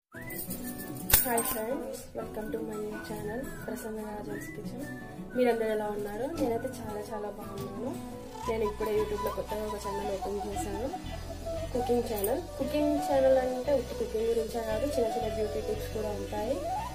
Hi friends welcome to my channel Prasanna Rajan's kitchen మీరందరూ ఎలా ఉన్నారు నేనైతే చాలా చాలా బాగున్నాను నేను ఇప్పుడే యూట్యూబ్లో కొత్తగా ఒక ఛానల్ ఓపెన్ చేశాను కుకింగ్ ఛానల్ కుకింగ్ ఛానల్ అంటే ఉత్తి కుకింగ్ గురించే కాదు చిన్న చిన్న బ్యూటీ టిప్స్ కూడా ఉంటాయి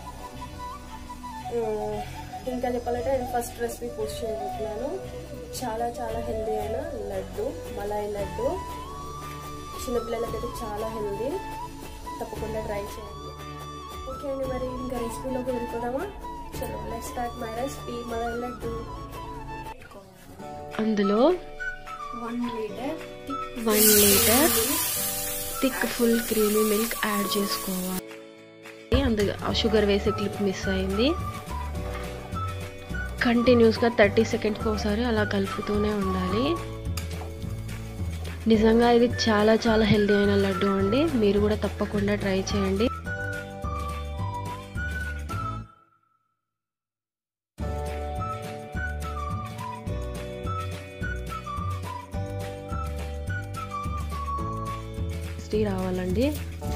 ఆ, ఇంకా చెప్పాలంటే నేను ఫస్ట్ రెసిపీ పోస్ట్ చేయబోతున్నాను చాలా చాలా హెల్దీ అయిన లడ్డు మలాయి లడ్డు చిన్నపిల్లలకైతే చాలా హెల్దీ తప్పకుండా ట్రై చేయండి ఓకే అండి మరి ఇంకా రెసిపీలోకి వెళ్ళిపోదామా చలో let start my recipe malai laddu అందులో one litre one litre thick full creamy milk add చేసుకోవాలి అందు షుగర్ వేసే క్లిప్ మిస్ అయింది కంటిన్యూస్గా థర్టీ సెకండ్స్కి ఒకసారి అలా కలుపుతూనే ఉండాలి నిజంగా ఇది చాలా చాలా హెల్దీ అయిన లడ్డు అండి మీరు కూడా తప్పకుండా ట్రై చేయండి టేస్టీ రావాలండి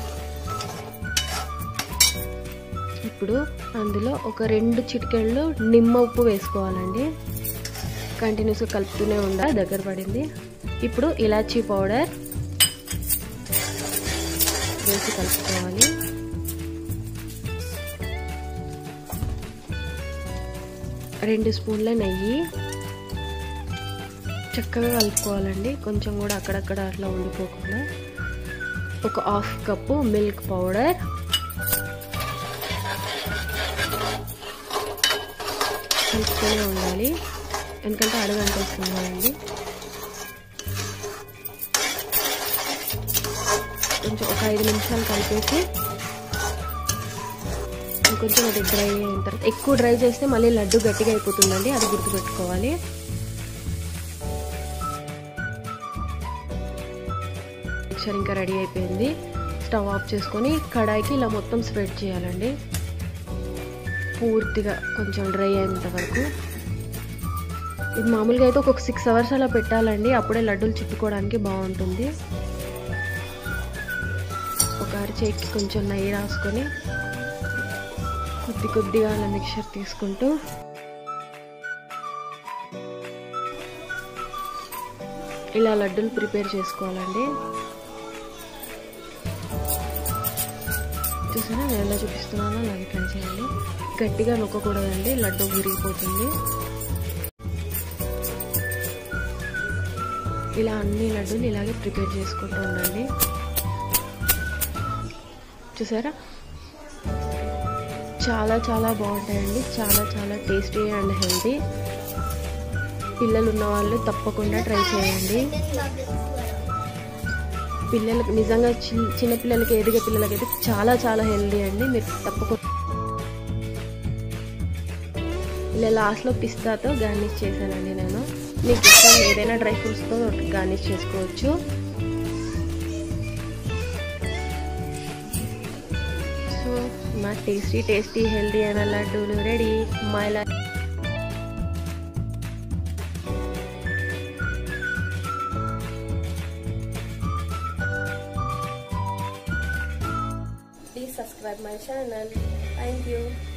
ఇప్పుడు అందులో ఒక రెండు చిటికెళ్ళు నిమ్మ ఉప్పు వేసుకోవాలండి కంటిన్యూస్గా కలుపుతూనే ఉండాలి దగ్గర పడింది ఇప్పుడు ఇలాచీ పౌడర్ వేసి కలుపుకోవాలి రెండు స్పూన్ల నెయ్యి చక్కగా కలుపుకోవాలండి కొంచెం కూడా అక్కడక్కడ అట్లా ఉండిపోకుండా ఒక హాఫ్ కప్పు మిల్క్ పౌడర్ కలుపుతూనే ఉండాలి ఎందుకంటే అడగంటేస్తున్నాయండి కొంచెం ఒక ఐదు నిమిషాలు కలిపేసి ఇంకొంచెం అది డ్రై అయిన తర్వాత ఎక్కువ డ్రై చేస్తే మళ్ళీ లడ్డు గట్టిగా అయిపోతుందండి అది గుర్తుపెట్టుకోవాలి మిక్చర్ ఇంకా రెడీ అయిపోయింది స్టవ్ ఆఫ్ చేసుకొని కడాయికి ఇలా మొత్తం స్ప్రెడ్ చేయాలండి పూర్తిగా కొంచెం డ్రై అయ్యేంత వరకు ఇది మామూలుగా అయితే ఒక సిక్స్ అవర్స్ అలా పెట్టాలండి అప్పుడే లడ్డూలు చుట్టుకోవడానికి బాగుంటుంది ఒక అరచేకి కొంచెం నెయ్యి రాసుకొని కొద్ది కొద్దిగా అలా మిక్చర్ తీసుకుంటూ ఇలా లడ్డూలు ప్రిపేర్ చేసుకోవాలండి చూసారా నేను ఎలా చూపిస్తున్నానో అలాగే ట్రై చేయండి గట్టిగా నొక్కకూడదండి లడ్డు విరిగిపోతుంది ఇలా అన్ని లడ్డూలు ఇలాగే ప్రిపేర్ చేసుకుంటూ ఉండండి చూసారా చాలా చాలా బాగుంటాయండి చాలా చాలా టేస్టీ అండ్ హెల్తీ పిల్లలు ఉన్న వాళ్ళు తప్పకుండా ట్రై చేయండి పిల్లలకి నిజంగా చిన్న పిల్లలకి ఎదిగే పిల్లలకి అయితే చాలా చాలా హెల్దీ అండి మీరు తప్పకుండా ఇలా లాస్ట్లో పిస్తాతో గార్నిష్ చేశానండి నేను మీకు ఇష్టం ఏదైనా డ్రై ఫ్రూట్స్తో గార్నిష్ చేసుకోవచ్చు సో మా టేస్టీ టేస్టీ హెల్దీ అయిన లడ్డూలు ready my life Please subscribe my channel. Thank you.